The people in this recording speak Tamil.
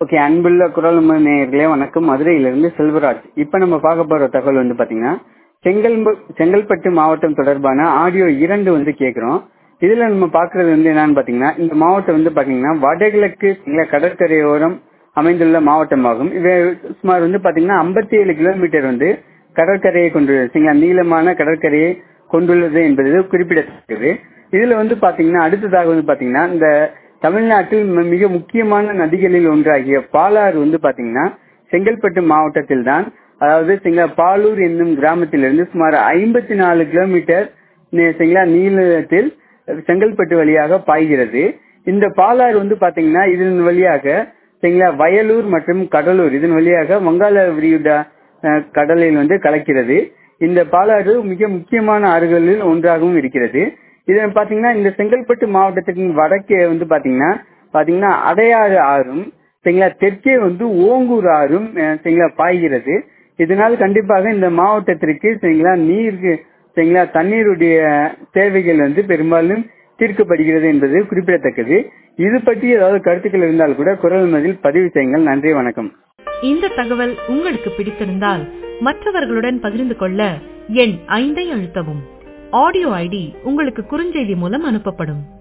ஓகே அன்புள்ள குரல் நேயர்களே வணக்கம் மதுரையிலிருந்து செல்வராஜ் இப்ப நம்ம பார்க்க போற தகவல் வந்து பாத்தீங்கன்னா செங்கல் செங்கல்பட்டு மாவட்டம் தொடர்பான ஆடியோ இரண்டு வந்து கேக்குறோம் இதுல நம்ம பாக்குறது வந்து என்னன்னு பாத்தீங்கன்னா இந்த மாவட்டம் வந்து பாத்தீங்கன்னா வடகிழக்கு சில கடற்கரையோரம் அமைந்துள்ள மாவட்டமாகும் இது சுமார் வந்து பாத்தீங்கன்னா ஐம்பத்தி ஏழு கிலோமீட்டர் வந்து கடற்கரையை கொண்டுள்ளது சரிங்களா நீளமான கடற்கரையை கொண்டுள்ளது என்பது குறிப்பிடத்தக்கது இதுல வந்து பாத்தீங்கன்னா அடுத்ததாக வந்து பாத்தீங்கன்னா இந்த தமிழ்நாட்டில் ம- மிக முக்கியமான நதிகளில் ஒன்றாகிய பாலாறு வந்து பாத்தீங்கன்னா செங்கல்பட்டு மாவட்டத்தில் தான் அதாவது சிங்க பாலூர் என்னும் கிராமத்திலிருந்து சுமார் ஐம்பத்தி நாலு கிலோமீட்டர் நி- சரிங்களா நீளத்தில் செங்கல்பட்டு வழியாக பாய்கிறது இந்த பாலாறு வந்து பாத்தீங்கன்னா இதன் வழியாக சரிங்களா வயலூர் மற்றும் கடலூர் இதன் வழியாக வங்காள விரிகுடா அஹ், கடலில் வந்து கலக்கிறது இந்த பாலாறு மிக முக்கியமான ஆறுகளில் ஒன்றாகவும் இருக்கிறது இது பாத்தீங்கன்னா இந்த செங்கல்பட்டு மாவட்டத்துக்கு வடக்கே வந்து பாத்தீங்கன்னா பாத்தீங்கன்னா அடையாறு ஆறும் சரிங்களா தெற்கே வந்து ஓங்கூர் ஆறும் அஹ், சரிங்களா பாய்கிறது இதனால் கண்டிப்பாக இந்த மாவட்டத்திற்கு சரிங்களா நீருக்கு சரிங்களா தண்ணீருடைய தேவைகள் வந்து பெரும்பாலும் தீர்க்கப்படுகிறது என்பது குறிப்பிடத்தக்கது இது பற்றி ஏதாவது கருத்துக்கள் இருந்தால் கூட குரல் மதில் பதிவு செய்யுங்கள் நன்றி வணக்கம் இந்த தகவல் உங்களுக்கு பிடித்திருந்தால் மற்றவர்களுடன் பகிர்ந்து கொள்ள எண் ஐந்தை அழுத்தவும் ஆடியோ ஐடி உங்களுக்கு குறுஞ்செய்தி மூலம் அனுப்பப்படும்